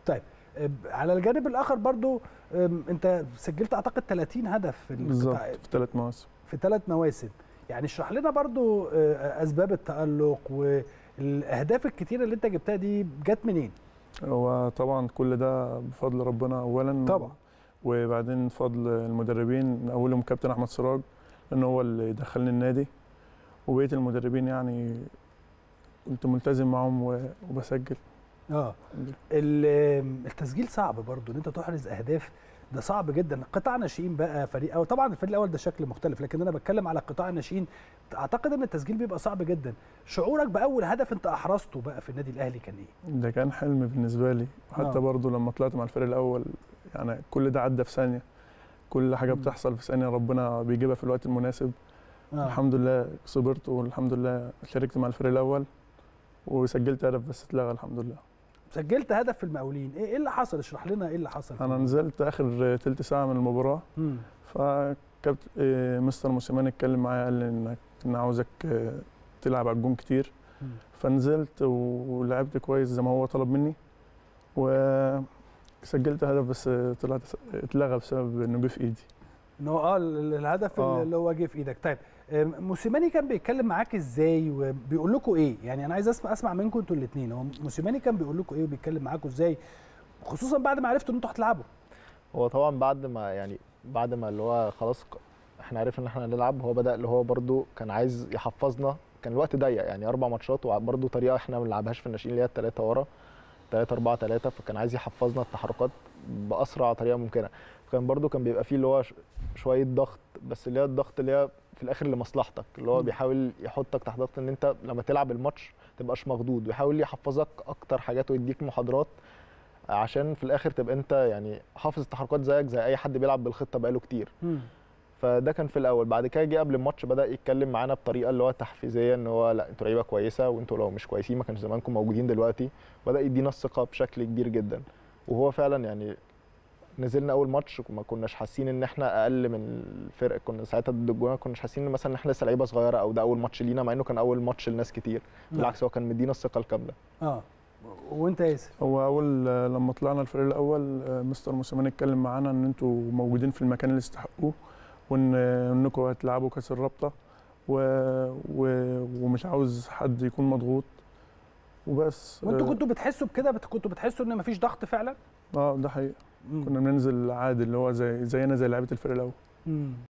طيب آه، على الجانب الاخر برضو آم، انت سجلت اعتقد 30 هدف في بالظبط القطاع في ثلاث مواسم في ثلاث مواسم يعني اشرح لنا برضو آه، اسباب التالق والاهداف الكتيره اللي انت جبتها دي جت منين هو طبعا كل ده بفضل ربنا اولا طبعا. وبعدين فضل المدربين اولهم كابتن احمد سراج لان هو اللي دخلني النادي وبقيه المدربين يعني كنت ملتزم معاهم و- وبسجل اه ال- التسجيل صعب برضو ان انت تحرز اهداف ده صعب جدا قطاع ناشئين بقى فريق او طبعا الفريق الاول ده شكل مختلف لكن انا بتكلم على قطاع الناشئين اعتقد ان التسجيل بيبقى صعب جدا شعورك باول هدف انت احرزته بقى في النادي الاهلي كان ايه ده كان حلم بالنسبه لي وحتى آه. برضو لما طلعت مع الفريق الاول يعني كل ده عدى في ثانيه كل حاجه مم. بتحصل في ثانيه ربنا بيجيبها في الوقت المناسب آه. الحمد لله صبرت والحمد لله شاركت مع الفريق الاول وسجلت هدف بس اتلغى الحمد لله سجلت هدف في المقاولين ايه إيه اللي حصل اشرح لنا ايه اللي حصل انا نزلت اخر تلت ساعه من المباراه مم. فكابت إيه، مستر موسيماني اتكلم معايا قال لي انك انا عاوزك آه، تلعب على الجون كتير مم. فنزلت ولعبت كويس زي ما هو طلب مني وسجلت هدف بس طلعت اتلغى بسبب انه جه في ايدي ان هو اه ال- الهدف آه. اللي هو جه في ايدك طيب آم، موسيماني كان بيتكلم معاك ازاي وبيقول لكم ايه يعني انا عايز اسمع اسمع منكم انتوا الاثنين هو موسيماني كان بيقول لكم ايه وبيتكلم معاكم ازاي خصوصا بعد ما عرفتوا ان انتوا هتلعبوا هو طبعا بعد ما يعني بعد ما اللي هو خلاص ك- احنا عرفنا ان احنا هنلعب هو بدا اللي هو برده كان عايز يحفظنا كان الوقت ضيق يعني اربع ماتشات وبرده طريقه احنا ما بنلعبهاش في الناشئين اللي هي الثلاثه ورا 3 4 3 فكان عايز يحفظنا التحركات باسرع طريقه ممكنه كان برده كان بيبقى فيه اللي هو ش- شويه ضغط بس اللي هي الضغط اللي هي في الاخر لمصلحتك اللي هو مم. بيحاول يحطك تحت ضغط ان انت لما تلعب الماتش تبقاش مخضوض ويحاول يحفظك اكتر حاجات ويديك محاضرات عشان في الاخر تبقى انت يعني حافظ التحركات زيك زي اي حد بيلعب بالخطه بقاله كتير فده كان في الاول بعد كده جه قبل الماتش بدا يتكلم معانا بطريقه اللي هو تحفيزيه ان هو لا انتوا لعيبه كويسه وانتوا لو مش كويسين ما كانش زمانكم موجودين دلوقتي بدا يدينا الثقه بشكل كبير جدا وهو فعلا يعني نزلنا اول ماتش وما كناش حاسين ان احنا اقل من الفرق كنا ساعتها ضد الجونه كناش حاسين ان مثلا ان احنا لسه لعيبه صغيره او ده اول ماتش لينا مع انه كان اول ماتش لناس كتير بالعكس هو كان مدينا الثقه الكامله اه وانت ياسر هو اول آه، لما طلعنا الفريق الاول آه، مستر موسيماني اتكلم معانا ان انتوا موجودين في المكان اللي تستحقوه وان آه، انكم هتلعبوا كاس الرابطه و... و... ومش عاوز حد يكون مضغوط وبس وانتوا آه، كنتوا بتحسوا بكده بت- كنتوا بتحسوا ان مفيش ضغط فعلا اه ده حقيقي مم. كنا بننزل عادي اللي هو زي زينا زي لعيبه الفريق الاول مم.